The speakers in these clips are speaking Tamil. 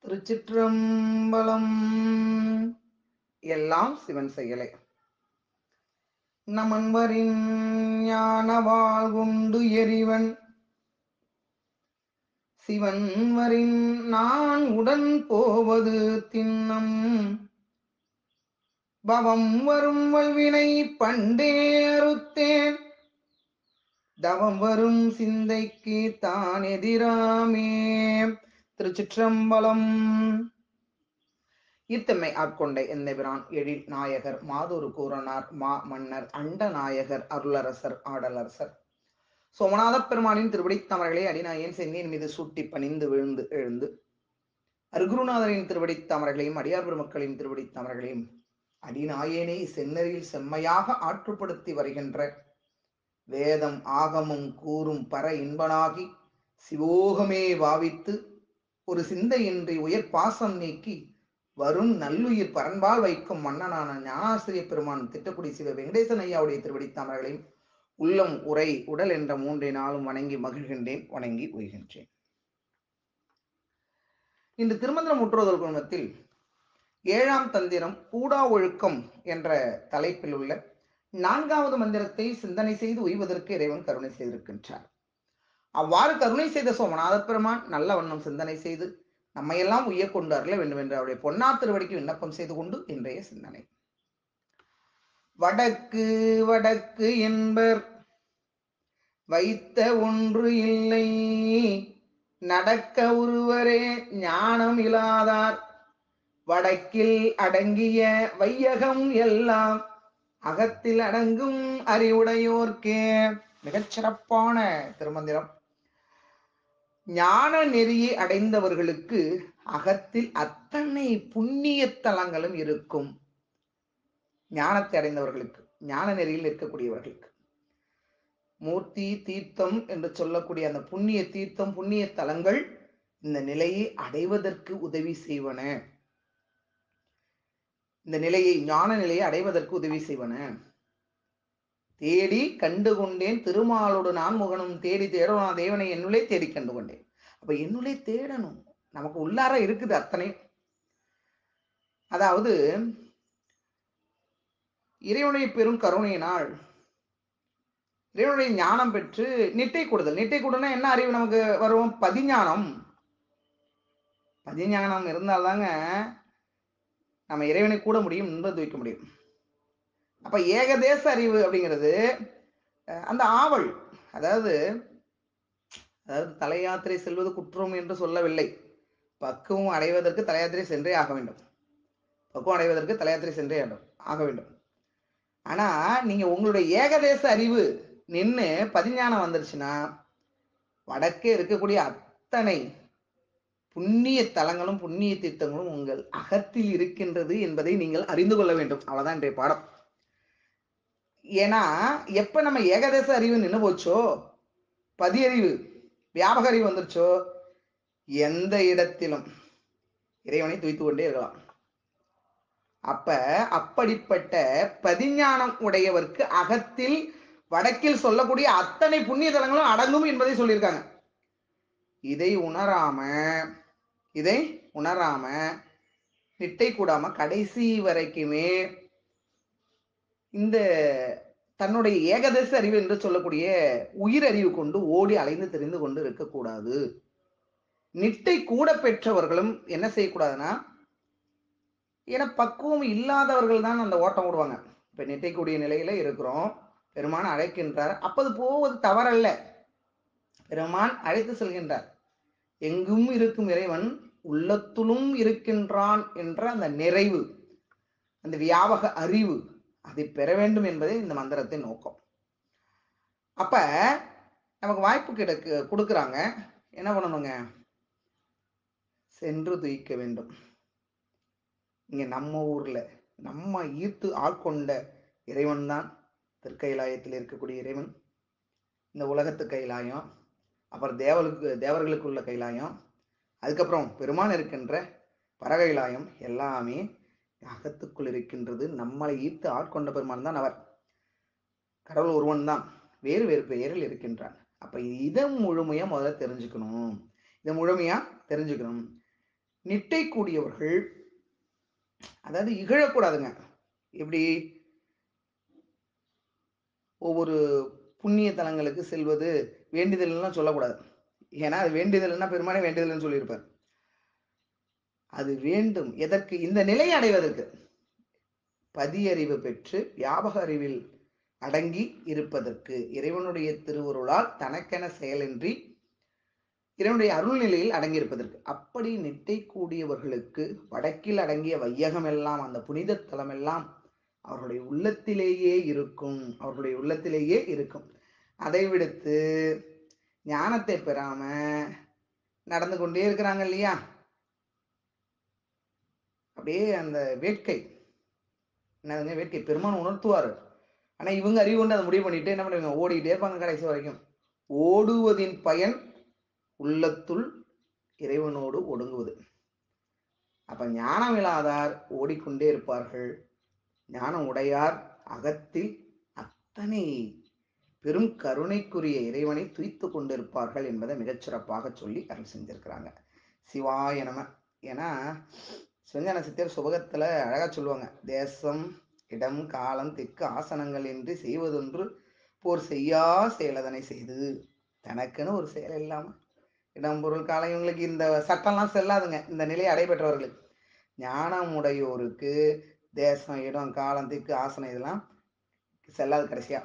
திருச்சிற்றம்பலம் எல்லாம் சிவன் செயலே நமன்வரின் ஞான வாழ்குண்டு எரிவன் சிவன் வரின் நான் உடன் போவது திண்ணம் பவம் வரும் வல்வினை பண்டே அறுத்தேன் தவம் வரும் சிந்தைக்கு தான் எதிராமே திருச்சிற்றம்பலம் இத்தம்மை ஆட்கொண்ட என்னபிரான் எழில் நாயகர் மாதொரு கூறனார் மா மன்னர் அண்ட நாயகர் அருளரசர் ஆடலரசர் சோமநாத பெருமானின் திருவடித்தாமர்களை அடிநாயன் சென்னியின் மீது சூட்டி பணிந்து விழுந்து எழுந்து அருகுருநாதரின் திருவடித்தாமர்களையும் அடியார் பெருமக்களின் திருவடித்தாமர்களையும் அடிநாயனை சென்னரில் செம்மையாக ஆற்றுப்படுத்தி வருகின்ற வேதம் ஆகமும் கூறும் பர இன்பனாகி சிவோகமே பாவித்து ஒரு சிந்தையின்றி உயர் பாசம் நீக்கி வரும் நல்லுயிர் பரன்பால் வைக்கும் மன்னனான ஞானாசிரிய பெருமான் திட்டக்குடி சிவ வெங்கடேசன் ஐயாவுடைய திருவடித்தாமர்களையும் உள்ளம் உரை உடல் என்ற மூன்றை நாளும் வணங்கி மகிழ்கின்றேன் வணங்கி உய்கின்றேன் இன்று திருமந்திரம் முற்றுவதல் குழுமத்தில் ஏழாம் தந்திரம் கூடா ஒழுக்கம் என்ற தலைப்பில் உள்ள நான்காவது மந்திரத்தை சிந்தனை செய்து உய்வதற்கு இறைவன் கருணை செய்திருக்கின்றார் அவ்வாறு கருணை செய்த சோமநாத பெருமான் நல்ல வண்ணம் சிந்தனை செய்து நம்மையெல்லாம் உய்ய கொண்டு அருள வேண்டும் என்று அவருடைய பொன்னார் திருவடிக்கு விண்ணப்பம் செய்து கொண்டு இன்றைய சிந்தனை வடக்கு வடக்கு என்பர் வைத்த ஒன்று இல்லை நடக்க ஒருவரே ஞானம் இல்லாதார் வடக்கில் அடங்கிய வையகம் எல்லாம் அகத்தில் அடங்கும் அறிவுடையோர்க்கே மிகச்சிறப்பான திருமந்திரம் ஞான நெறியை அடைந்தவர்களுக்கு அகத்தில் அத்தனை புண்ணிய தலங்களும் இருக்கும் ஞானத்தை அடைந்தவர்களுக்கு ஞான நெறியில் இருக்கக்கூடியவர்களுக்கு மூர்த்தி தீர்த்தம் என்று சொல்லக்கூடிய அந்த புண்ணிய தீர்த்தம் புண்ணிய தலங்கள் இந்த நிலையை அடைவதற்கு உதவி செய்வன இந்த நிலையை ஞான நிலையை அடைவதற்கு உதவி செய்வன தேடி கண்டு கொண்டேன் திருமாலோடு நான் முகனும் தேடி தேடணும் நான் தேவனை என்னுள்ளே தேடி கண்டு கொண்டேன் அப்ப என்னுள்ளே தேடணும் நமக்கு உள்ளார இருக்குது அத்தனை அதாவது இறைவனை பெரும் கருணையினால் இறைவனுடைய ஞானம் பெற்று நிட்டை கூடுதல் நிட்டை கூடுதல்னா என்ன அறிவு நமக்கு வரும் பதிஞானம் பதிஞானம் இருந்தால்தாங்க நம்ம இறைவனை கூட முடியும் இன்பத்தை வைக்க முடியும் அப்ப ஏகதேச அறிவு அப்படிங்கிறது அந்த ஆவல் அதாவது அதாவது தலையாத்திரை செல்வது குற்றம் என்று சொல்லவில்லை பக்குவம் அடைவதற்கு தலையாத்திரை சென்றே ஆக வேண்டும் பக்குவம் அடைவதற்கு தலையாத்திரை சென்றே ஆக வேண்டும் ஆனா நீங்க உங்களுடைய ஏகதேச அறிவு நின்று பதிஞானம் வந்துருச்சுன்னா வடக்கே இருக்கக்கூடிய அத்தனை புண்ணிய தலங்களும் புண்ணிய தீர்த்தங்களும் உங்கள் அகத்தில் இருக்கின்றது என்பதை நீங்கள் அறிந்து கொள்ள வேண்டும் அவ்வளவுதான் இன்றைய பாடம் ஏன்னா எப்ப நம்ம ஏகதேச அறிவு நின்று போச்சோ பதியறிவு வியாபக அறிவு வந்துருச்சோ எந்த இடத்திலும் இறைவனை துய்த்து கொண்டே இருக்கலாம் அப்ப அப்படிப்பட்ட பதிஞானம் உடையவர்க்கு அகத்தில் வடக்கில் சொல்லக்கூடிய அத்தனை புண்ணிய தலங்களும் அடங்கும் என்பதை சொல்லியிருக்காங்க இதை உணராம இதை உணராம நிட்டை கூடாம கடைசி வரைக்குமே இந்த தன்னுடைய ஏகதேச அறிவு என்று சொல்லக்கூடிய உயிர் அறிவு கொண்டு ஓடி அலைந்து தெரிந்து கொண்டு இருக்கக்கூடாது நிட்டை கூட பெற்றவர்களும் என்ன செய்யக்கூடாதுன்னா ஏன்னா பக்குவம் இல்லாதவர்கள் தான் அந்த ஓட்டம் விடுவாங்க இப்ப நிட்டைக்கூடிய நிலையில இருக்கிறோம் பெருமான் அழைக்கின்றார் அப்போது போவது தவறல்ல பெருமான் அழைத்து செல்கின்றார் எங்கும் இருக்கும் இறைவன் உள்ளத்துளும் இருக்கின்றான் என்ற அந்த நிறைவு அந்த வியாபக அறிவு அதை பெற வேண்டும் என்பதே இந்த மந்திரத்தின் நோக்கம் அப்ப நமக்கு வாய்ப்பு கிடக்கு கொடுக்குறாங்க என்ன பண்ணணுங்க சென்று துயிக்க வேண்டும் இங்க நம்ம ஊர்ல நம்ம ஈர்த்து ஆட்கொண்ட இறைவன் தான் திருக்கைலாயத்தில் இருக்கக்கூடிய இறைவன் இந்த உலகத்து கைலாயம் அப்புறம் தேவலுக்கு தேவர்களுக்கு உள்ள கைலாயம் அதுக்கப்புறம் பெருமான் இருக்கின்ற பரகைலாயம் எல்லாமே அகத்துக்குள் இருக்கின்றது நம்மளை ஈர்த்து ஆட்கொண்ட பெருமான் தான் அவர் கடவுள் ஒருவன் தான் வேறு வேறு பெயரில் இருக்கின்றான் அப்ப இதை முழுமையா முதல்ல தெரிஞ்சுக்கணும் இதை முழுமையா தெரிஞ்சுக்கணும் நிட்டை கூடியவர்கள் அதாவது இகழக்கூடாதுங்க எப்படி ஒவ்வொரு புண்ணிய தலங்களுக்கு செல்வது வேண்டுதல்லாம் சொல்லக்கூடாது ஏன்னா அது வேண்டுதல்னா பெருமானே வேண்டுதல்னு சொல்லியிருப்பார் அது வேண்டும் எதற்கு இந்த நிலையை அடைவதற்கு பதியறிவு பெற்று வியாபக அறிவில் அடங்கி இருப்பதற்கு இறைவனுடைய திருவுருளால் தனக்கென செயலின்றி இறைவனுடைய அருள்நிலையில் அடங்கியிருப்பதற்கு அப்படி நிட்டை கூடியவர்களுக்கு வடக்கில் அடங்கிய வையகம் எல்லாம் அந்த புனித தலம் எல்லாம் அவர்களுடைய உள்ளத்திலேயே இருக்கும் அவர்களுடைய உள்ளத்திலேயே இருக்கும் அதை விடுத்து ஞானத்தை பெறாம நடந்து கொண்டே இருக்கிறாங்க இல்லையா அப்படியே அந்த வேட்கை என்னதுங்க வேட்கை பெருமான் உணர்த்துவார் ஆனா இவங்க அறிவு கொண்டு அதை முடிவு பண்ணிட்டு என்ன பண்ணுவாங்க ஓடிக்கிட்டே இருப்பாங்க கடைசி வரைக்கும் ஓடுவதின் பயன் உள்ளத்துள் இறைவனோடு ஒடுங்குவது அப்ப ஞானம் இல்லாதார் ஓடிக்கொண்டே இருப்பார்கள் ஞானம் உடையார் அகத்தில் அத்தனை பெரும் கருணைக்குரிய இறைவனை துய்த்து கொண்டிருப்பார்கள் என்பதை மிகச்சிறப்பாக சொல்லி அருள் செஞ்சிருக்கிறாங்க சிவாய நம ஏன்னா சிவஞான சித்தர் சுபகத்துல அழகா சொல்லுவாங்க தேசம் இடம் காலம் திக்கு ஆசனங்கள் என்று செய்வதொன்று போர் செய்யா செயலதனை செய்து தனக்குன்னு ஒரு செயல் இல்லாம இடம் பொருள் காலம் இவங்களுக்கு இந்த சட்டம்லாம் செல்லாதுங்க இந்த நிலையை அடைபெற்றவர்களுக்கு ஞானம் உடையோருக்கு தேசம் இடம் காலம் திக்கு ஆசனம் இதெல்லாம் செல்லாது கடைசியா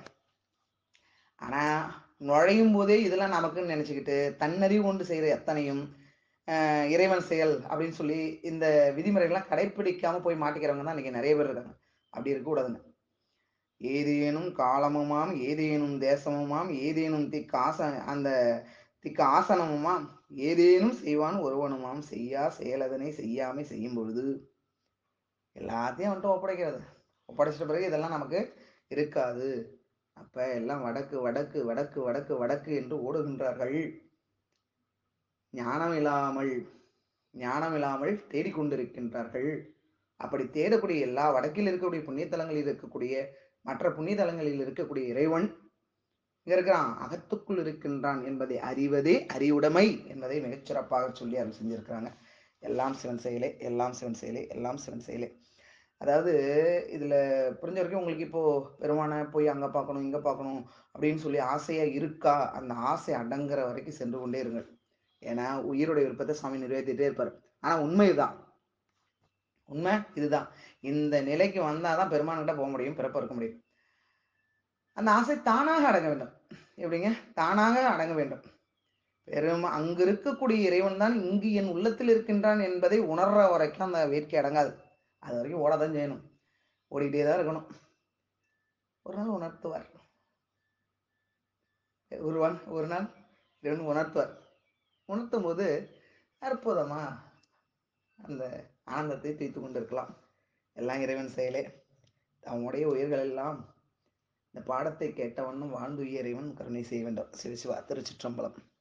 ஆனா நுழையும் போதே இதெல்லாம் நமக்குன்னு நினைச்சுக்கிட்டு தன்னறிவு கொண்டு செய்யற எத்தனையும் ஆஹ் இறைவன் செயல் அப்படின்னு சொல்லி இந்த விதிமுறைகள்லாம் கடைப்பிடிக்காம போய் மாட்டிக்கிறவங்க தான் இன்னைக்கு நிறைய பேர் இருக்காங்க அப்படி இருக்கக்கூடாதுங்க ஏதேனும் காலமுமாம் ஏதேனும் தேசமுமாம் ஏதேனும் திக்கு ஆச அந்த திக்கு ஆசனமுமாம் ஏதேனும் செய்வான் ஒருவனுமாம் செய்யா செயலதனை செய்யாமை செய்யும் பொழுது எல்லாத்தையும் வந்துட்டு ஒப்படைக்கிறது ஒப்படைச்சிட்ட பிறகு இதெல்லாம் நமக்கு இருக்காது அப்ப எல்லாம் வடக்கு வடக்கு வடக்கு வடக்கு வடக்கு என்று ஓடுகின்றார்கள் ஞானம் இல்லாமல் ஞானம் இல்லாமல் தேடிக்கொண்டிருக்கின்றார்கள் அப்படி தேடக்கூடிய எல்லா வடக்கில் இருக்கக்கூடிய புண்ணியத்தலங்களில் இருக்கக்கூடிய மற்ற புண்ணியதலங்களில் இருக்கக்கூடிய இறைவன் இங்க இருக்கிறான் அகத்துக்குள் இருக்கின்றான் என்பதை அறிவதே அறிவுடைமை என்பதை மிகச்சிறப்பாக சொல்லி அருள் செஞ்சிருக்கிறாங்க எல்லாம் சிவன் செயலே எல்லாம் சிவன் செயலே எல்லாம் சிவன் செயலே அதாவது இதுல புரிஞ்ச வரைக்கும் உங்களுக்கு இப்போ பெருமானை போய் அங்க பார்க்கணும் இங்க பார்க்கணும் அப்படின்னு சொல்லி ஆசையா இருக்கா அந்த ஆசை அடங்குற வரைக்கும் சென்று கொண்டே இருங்கள் ஏன்னா உயிருடைய விருப்பத்தை சாமி நிறைவேற்றிட்டே இருப்பார் ஆனா உண்மை இதுதான் உண்மை இதுதான் இந்த நிலைக்கு வந்தாதான் பெருமான்கிட்ட போக முடியும் பிறப்பு இருக்க முடியும் அந்த ஆசை தானாக அடங்க வேண்டும் எப்படிங்க தானாக அடங்க வேண்டும் பெரும் அங்கு இருக்கக்கூடிய இறைவன் தான் இங்கு என் உள்ளத்தில் இருக்கின்றான் என்பதை உணர்ற வரைக்கும் அந்த வேட்கை அடங்காது அது வரைக்கும் ஓடதான் செய்யணும் ஓடிக்கிட்டே தான் இருக்கணும் ஒரு நாள் உணர்த்துவார் ஒருவன் ஒரு நாள் இறைவன் உணர்த்துவார் உணர்த்தும் போது அற்புதமா அந்த ஆனந்தத்தை தீர்த்து கொண்டிருக்கலாம் எல்லாம் இறைவன் செயலே அவனுடைய உயிர்கள் எல்லாம் இந்த பாடத்தை கேட்டவண்ணும் வாழ்ந்து இறைவன் கருணை செய்ய வேண்டும் சிவசிவா திருச்சிற்றம்பலம்